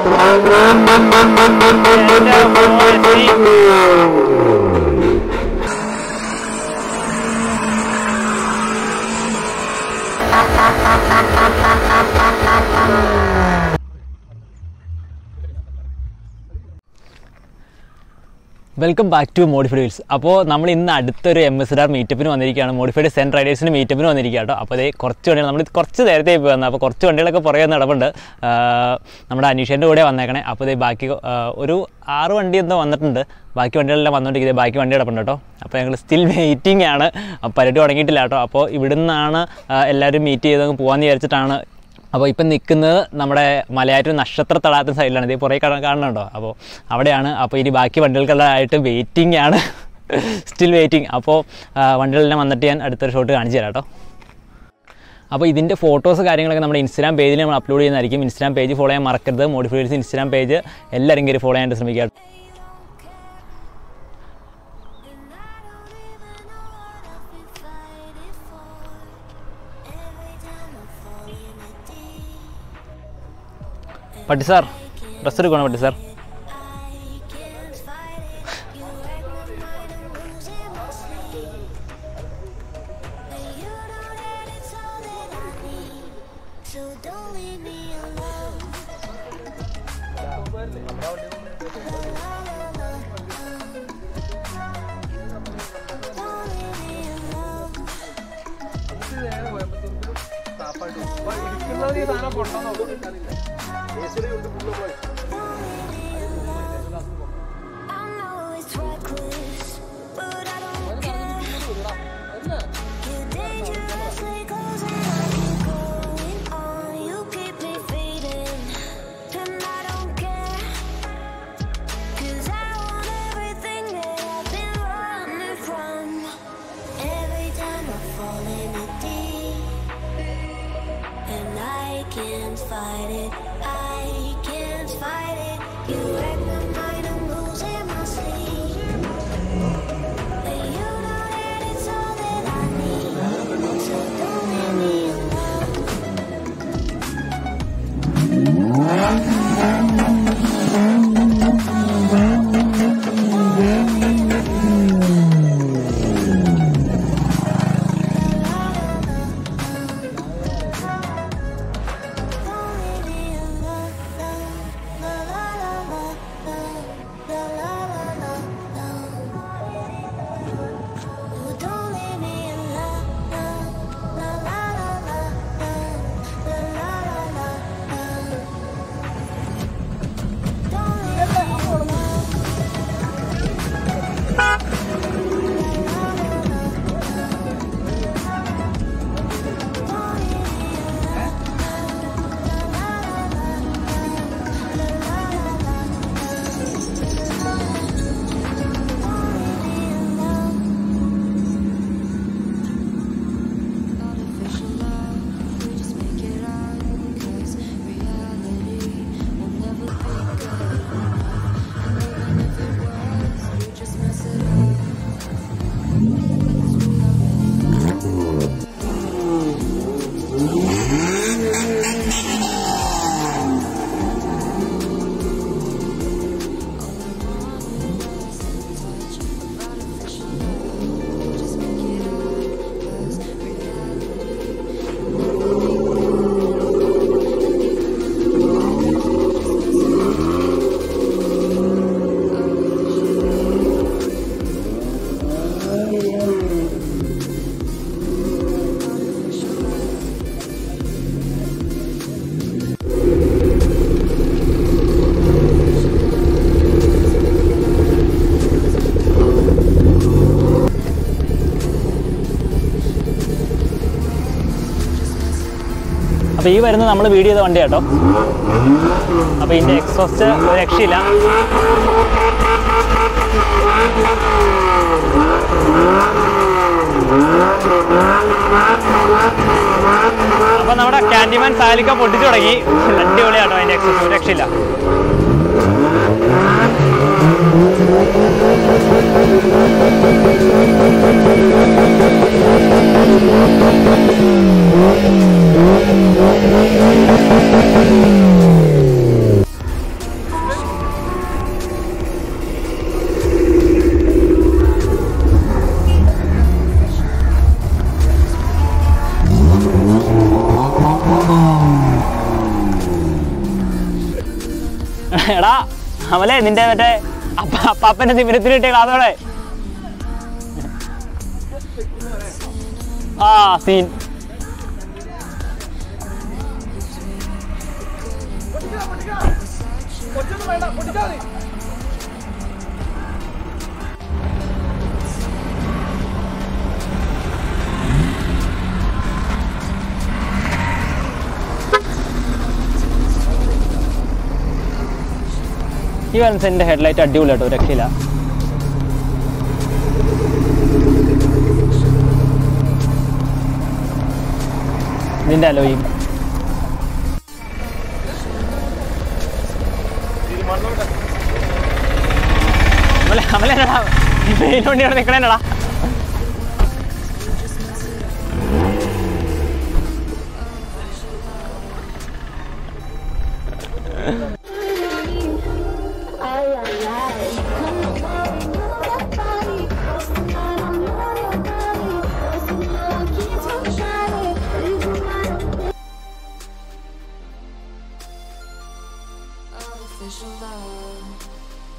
എൻ്റെ മോനെ എത്തി. Welcome back to modified wheels അപ്പോൾ നമ്മൾ ഇന്ന് അടുത്തൊരു എം എസ് ആർ മീറ്റപ്പിന് വന്നിരിക്കുകയാണ് മോഡിഫൈഡ് സെൻ റൈഡേഴ്സിന് മീറ്റപ്പിന് വന്നിരിക്കുക കേട്ടോ അപ്പോൾ അതേ കുറച്ച് വണ്ടികൾ നമ്മൾ കുറച്ച് നേരത്തെ പോയി വന്നത് അപ്പോൾ കുറച്ച് വണ്ടികളൊക്കെ പുറകെ നടപ്പുണ്ട് ആഹ് നമ്മുടെ അനീഷേൻ്റെ കൂടെ വന്നേക്കണേ അപ്പോൾ ഇതേ ബാക്കി ആഹ് ഒരു ആറ് വണ്ടി എന്തോ വന്നിട്ടുണ്ട് ബാക്കി വണ്ടികളെല്ലാം വന്നുകൊണ്ടിരിക്കുന്നത് ബാക്കി വണ്ടി കിടപ്പുണ്ട് കേട്ടോ അപ്പോൾ ഞങ്ങൾ സ്റ്റിൽ വെയിറ്റിംഗ് ആണ് അപ്പോൾ പരിപാടി തുടങ്ങിയിട്ടില്ല കേട്ടോ അപ്പോൾ ഇവിടുന്നാണ് ആഹ് എല്ലാവരും മീറ്റ് ചെയ്ത് പോകാമെന്ന് വിചാരിച്ചിട്ടാണ് അപ്പോൾ ഇപ്പം നിൽക്കുന്നത് നമ്മുടെ മലയാറ്റൂർ നക്ഷത്ര തടാകത്തിന് സൈഡിലാണ് ഇത് പുറകെ കാണ- കാണുന്നുണ്ടോ അപ്പോൾ അവിടെയാണ് അപ്പോൾ ഇനി ബാക്കി വണ്ടികൾക്കെല്ലാമായിട്ട് വെയിറ്റിംഗ് ആണ് സ്റ്റിൽ വെയിറ്റിംഗ് അപ്പോൾ ആ, വണ്ടികളെല്ലാം വന്നിട്ട് ഞാൻ അടുത്തൊരു ഷോട്ട് കാണിച്ചു തരാം കേട്ടോ അപ്പോൾ ഇതിൻ്റെ ഫോട്ടോസ് കാര്യങ്ങളൊക്കെ നമ്മുടെ ഇൻസ്റ്റാഗ്രാം പേജിൽ നമ്മൾ അപ്ലോഡ് ചെയ്യുന്നതായിരിക്കും ഇൻസ്റ്റാഗ്രാം പേജ് ഫോളോ ചെയ്യാൻ മറക്കരുത് മോഡിഫൈഡ്സ് ഇൻസ്റ്റാഗ്രാം പേജ് എല്ലാവരും കയറി ഫോളോ ചെയ്യാനായിട്ട് ശ്രമിക്കുക പട്ടി സാർ ഡ്രസ്സ് എടുക്കണം പട്ടി sir So don't leave me alone. Don't leave me alone. I know it's reckless, but I don't care. You're dangerously close and I keep going on. You keep me fading, and I don't care. 'Cause I want everything that I've been running from. Every time I fall in it deep, and I can't fight it. I can't fight it. You wreck my mind, I'm losing my sleep. But you know that it's all that I need. So don't leave me alone. Don't leave me alone. La la la la la la la la la la. Oh, don't leave me alone. La la la la la la la la la la. Don't leave me alone. Don't leave me alone. Artificial love, we just make it up 'cause reality will never be good enough. And even if it was, we just mess it up. അപ്പോൾ ഈ വരുന്നത് നമ്മൾ video ചെയ്ത വണ്ടി കേട്ടോ അപ്പോൾ ഇതിൻ്റെ exhaust ഒരു രക്ഷയില്ല അപ്പോൾ നമ്മുടെ ക്യാൻഡിമാൻ സാലിക്ക പൊട്ടിച്ചു തുടങ്ങി അടിപൊളിയാട്ടോ അതിൻ്റെ എക്സോസ്റ്റ് ഒരു രക്ഷയില്ല എടാ അമലേ നിന്റെ മറ്റേ അപ്പ അപ്പാപ്പന്റെ തിമിരത്തിന് കിട്ടിയ ക്ലാസ്സോടെ ആ സീൻ ഈ വൻസിന്റെ ഹെഡ്ലൈറ്റ് അടിപൊളിയാട്ടോ രക്ഷയില്ല ഇതിന്റെ അലോയും അമല അമല എന്നടാ വെയിൽ വണ്ടി അവിടെ നിൽക്കണേടാ Artificial love.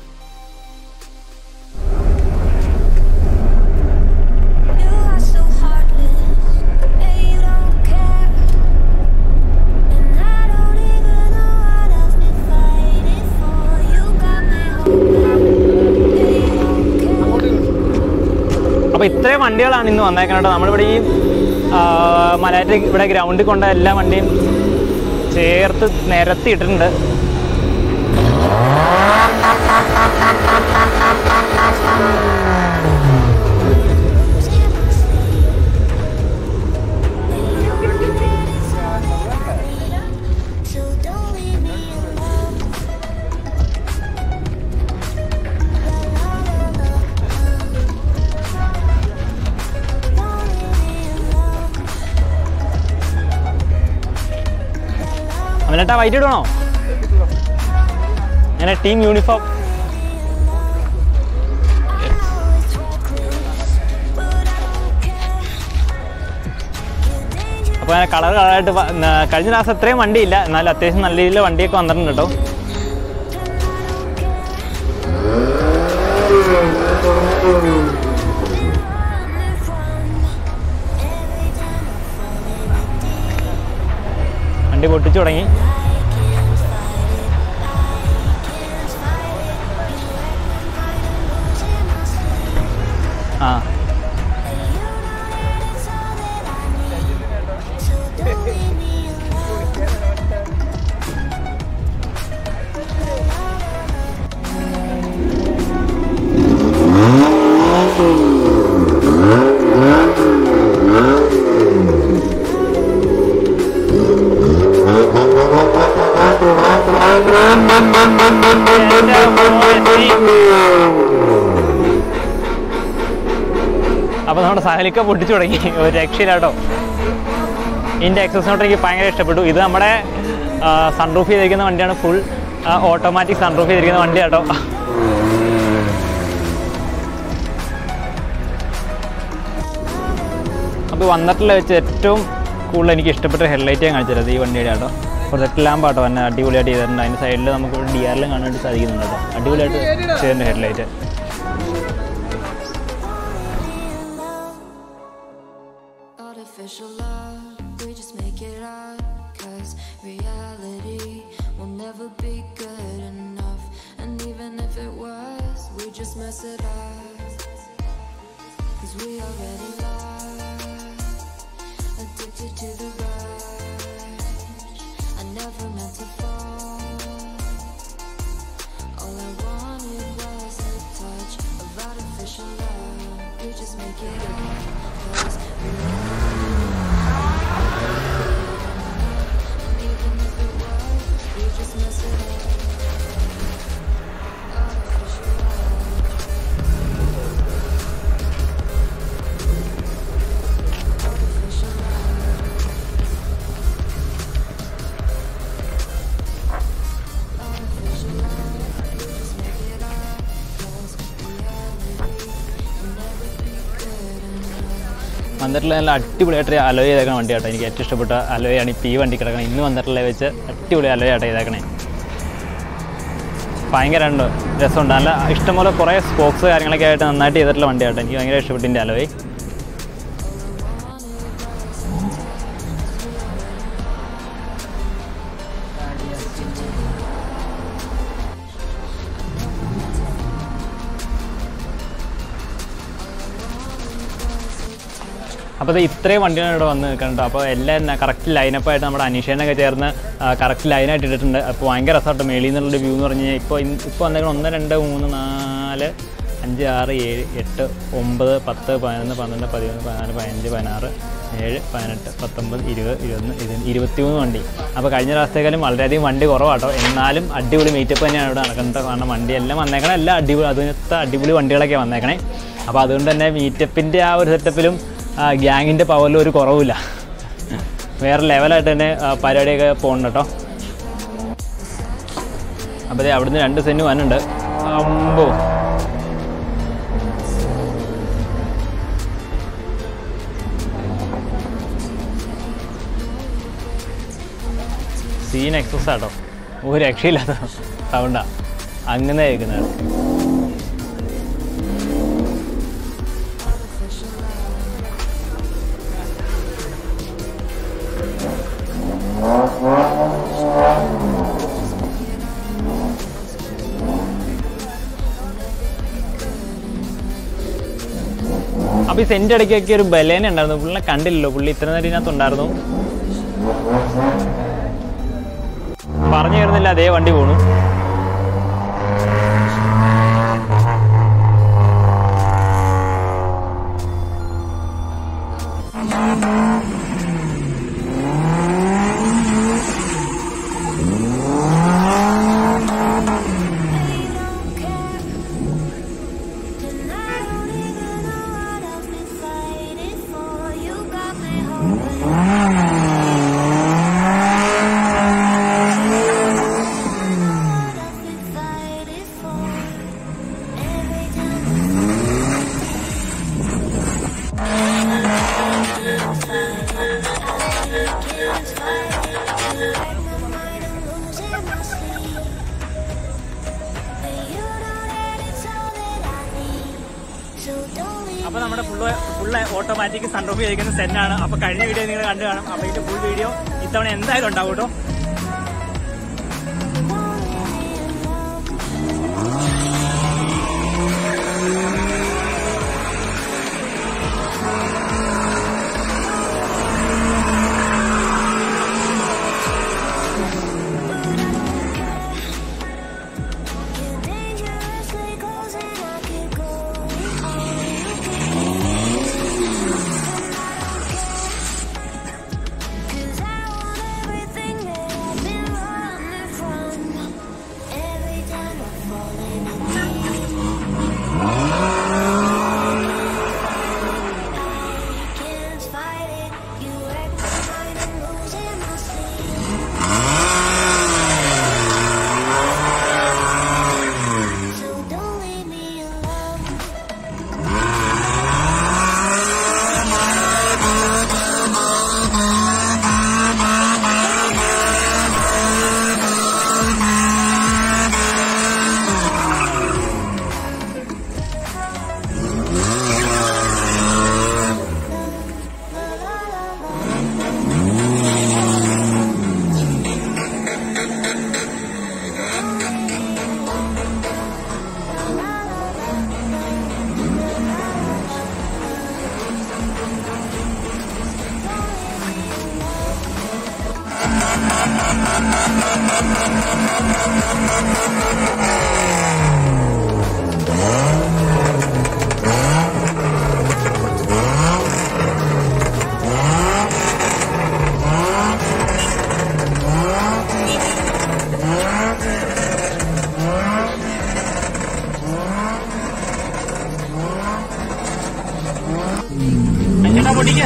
You are so heartless, and you don't care. And I don't even know what I've been fighting for. You got me hoping, and you don't care. അപ്പോൾ ഇത്രയും വണ്ടികളാണ് ഇന്ന് വന്നേക്കുന്നത് നമ്മളിവിടെ ഈ ആ, മലയാറ്റ ഇവിടെ ഗ്രൗണ്ടിൽ കൊണ്ട എല്ലാ വണ്ടിയും ചേർത്ത് നിരത്തിയിട്ടുണ്ട് So don't leave me alone. Don't leave me alone. അവനേട്ടാ വൈറ്റ് ഇടണോ അങ്ങനെ ടീം യൂണിഫോം അപ്പോൾ അങ്ങനെ കളർ കളറായിട്ട് വ- ന- കഴിഞ്ഞ പ്രാവശ്യം അത്രയും വണ്ടിയില്ല എന്നാലും അത്യാവശ്യം നല്ല രീതിയിൽ വണ്ടിയൊക്കെ വന്നിട്ടുണ്ട് കേട്ടോ വണ്ടി പൊട്ടിച്ചു തുടങ്ങി ആ So don't leave me alone. അപ്പോൾ നമ്മുടെ സഹലിക്ക പൊട്ടിച്ചു തുടങ്ങി ഒരു രക്ഷയില്ലാട്ടോ ഇതിൻ്റെ എക്സസ് നോട്ട് എനിക്ക് ഭയങ്കര ഇഷ്ടപ്പെട്ടു ഇത് നമ്മുടെ സൺറൂഫ് ചെയ്തിരിക്കുന്ന വണ്ടിയാണ് ഫുൾ ഓട്ടോമാറ്റിക് സൺറൂഫ് ചെയ്തിരിക്കുന്ന വണ്ടിയാട്ടോ അപ്പോൾ വന്നിട്ടുള്ള വെച്ച് ഏറ്റവും കൂടുതൽ എനിക്ക് ഇഷ്ടപ്പെട്ട ഹെഡ്ലൈറ്റ് ഞാൻ കാണിച്ചത് ഈ വണ്ടിയുടെ ആട്ടോ പ്രൊജക്ട് ലാമ്പാട്ടോ തന്നെ അടിപൊളിയായിട്ട് ചെയ്തിട്ടുണ്ട് അതിൻ്റെ സൈഡിൽ നമുക്ക് ഡി ആറിലും കാണാൻ വേണ്ടി സാധിക്കുന്നുണ്ട് കേട്ടോ അടിപൊളിയായിട്ട് ചെയ്തിട്ടുണ്ട് headlight Artificial love, we just make it up. Cause reality will never be good enough. And even if it was, we just mess it up. Cause we already lost, addicted to the rush. I never meant to fall. All I wanted was a touch of artificial love. We just make it up. Cause we and even if it was, we just mess it up. Artificial love. Artificial love. Artificial love. We just make it up. Cause reality will never be good enough. വന്നിട്ടുള്ള നല്ല അടിപൊളിയായിട്ട് alloy ചെയ്തേക്കണ വണ്ടിയാട്ടോ എനിക്ക് ഏറ്റവും ഇഷ്ടപ്പെട്ട അലോയാണ് ഇപ്പോൾ ഈ വണ്ടി കിടക്കണം ഇന്ന് വന്നിട്ടുള്ള വെച്ച് അടിപൊളി അലോയാട്ടോ ചെയ്തേക്കണേ ഭയങ്കര ഉണ്ട് രസമുണ്ട് നല്ല ഇഷ്ടംപോലെ കുറേ സ്പോക്സ് കാര്യങ്ങളൊക്കെ ആയിട്ട് നന്നായിട്ട് ചെയ്തിട്ടുള്ള വണ്ടിയാട്ടോ എനിക്ക് ഭയങ്കര ഇഷ്ടപ്പെട്ടു ഇതിൻ്റെ അലോയ് അപ്പോൾ ഇത് ഇത്രയും വണ്ടിയാണ് ഇവിടെ വന്ന് നിൽക്കുന്നുണ്ട് അപ്പോൾ എല്ലാം കറക്റ്റ് ലൈനപ്പായിട്ട് നമ്മുടെ അനീഷേനൊക്കെ ചേർന്ന് കറക്റ്റ് ലൈനായിട്ട് ഇട്ടിട്ടുണ്ട് അപ്പോൾ ഭയങ്കര രസമായിട്ട് മേളിൽ നിന്നുള്ള വ്യൂ എന്ന് പറഞ്ഞു കഴിഞ്ഞാൽ ഇപ്പോൾ ഇന്ന് ഇപ്പോൾ വന്നേക്കണം ഒന്ന് രണ്ട് മൂന്ന് നാല് അഞ്ച് ആറ് ഏഴ് എട്ട് ഒമ്പത് പത്ത് പതിനൊന്ന് പന്ത്രണ്ട് പതിമൂന്ന് പതിനാല് പതിനഞ്ച് പതിനാറ് ഏഴ് പതിനെട്ട് പത്തൊമ്പത് ഇരുപത് ഇരുപത്തൊന്ന് ഇരുപത് ഇരുപത്തിമൂന്ന് വണ്ടി അപ്പോൾ കഴിഞ്ഞ പ്രാവശ്യത്തേക്കാളും വളരെയധികം വണ്ടി കുറവാട്ടോ എന്നാലും അടിപൊളി മീറ്റപ്പ് തന്നെയാണ് ഇവിടെ നടക്കുന്നത് കാരണം വണ്ടി എല്ലാം വന്നേക്കണേ എല്ലാം അടിപൊളി അതിനകത്ത് അടിപൊളി വണ്ടികളൊക്കെ വന്നേക്കണേ അപ്പോൾ അതുകൊണ്ട് തന്നെ മീറ്റപ്പിൻ്റെ ആ ഒരു സെറ്റപ്പിലും ഗ്യാങ്ങിൻ്റെ പവറിലും ഒരു കുറവില്ല വേറെ ലെവലായിട്ട് തന്നെ ആ, പരിപാടിയൊക്കെ പോകുന്നുണ്ട് കേട്ടോ അപ്പോൾ ദേ അവിടുന്ന് രണ്ട് സെന്റ് വന്നുണ്ട് അമ്പോ സീൻ എക്സസ് ആട്ടോ ഒരു രക്ഷയില്ലാത്ത സൗണ്ടാ അങ്ങനെ കേൾക്കുന്നത് അപ്പൊ ഈ സെന്റ് ഇടയ്ക്കൊക്കെ ഒരു ബലേന ഉണ്ടായിരുന്നു പുള്ളിനെ കണ്ടില്ലല്ലോ പുള്ളി ഇത്ര നേരം ഇതിനകത്ത് ഉണ്ടായിരുന്നു പറഞ്ഞു തരുന്നില്ല അതേ വണ്ടി പോണു And I don't even know what I've been fighting for. You got me hoping. What I've been fighting for. Every time I can't fight it. You wreck my mind, I'm losing my sleep. And you know that it's all that I need. So don't leave അപ്പൊ നമ്മുടെ full full automatic sunroof ചെയ്തിരിക്കുന്ന സെന്നാണ് അപ്പൊ കഴിഞ്ഞ video നിങ്ങൾ കണ്ടു കാണും അപ്പൊ ഇതിന്റെ ഫുൾ വീഡിയോ ഇത്തവണ എന്തായാലും ഉണ്ടാവും കേട്ടോ You're dangerously close and I keep going on. Cause I want everything that I've been running from. Every time I'm falling in I can't fight it. You wreck my mind, I'm losing my sleep. So don't leave me alone. ചേട്ടാ പൊട്ടിക്ക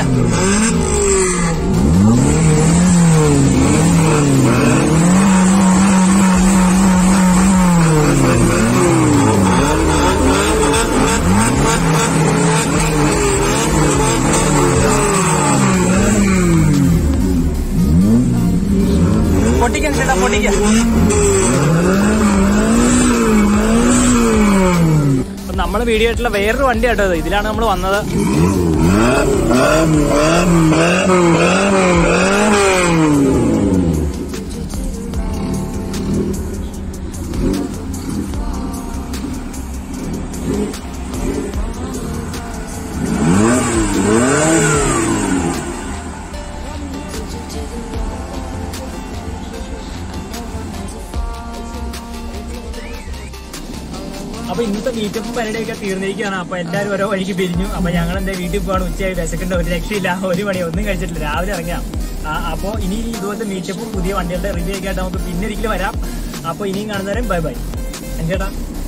പൊട്ടിക്കാൻ ചേട്ടാ പൊട്ടിക്ക നമ്മുടെ video ആയിട്ടുള്ള വേറൊരു വണ്ടി കേട്ടോ ഇത് ഇതിലാണ് നമ്മൾ വന്നത് അപ്പൊ ഇന്നത്തെ മീറ്റപ്പും പരിപാടിയൊക്കെ തീർന്നിരിക്കുകയാണ് അപ്പൊ എല്ലാവരും ഓരോ വഴിക്ക് പിരിഞ്ഞു അപ്പൊ ഞങ്ങൾ എന്റെ വീട്ടിൽ പോകാൻ ഉച്ചയായി വിശക്കേണ്ട ഒരു രക്ഷയില്ല ഒരു മണി ഒന്നും കഴിച്ചിട്ടില്ല രാവിലെ ഇറങ്ങിയാം അപ്പോൾ ഇനി ഇതുപോലത്തെ മീറ്റപ്പും പുതിയ വണ്ടികളുടെ റിവ്യൂ ഒക്കെ ആയിട്ട് നമുക്ക് പിന്നെ ഒരിക്കലും വരാം അപ്പോൾ ഇനിയും കാണുന്നവരും ബൈ ബൈ ചേട്ടാ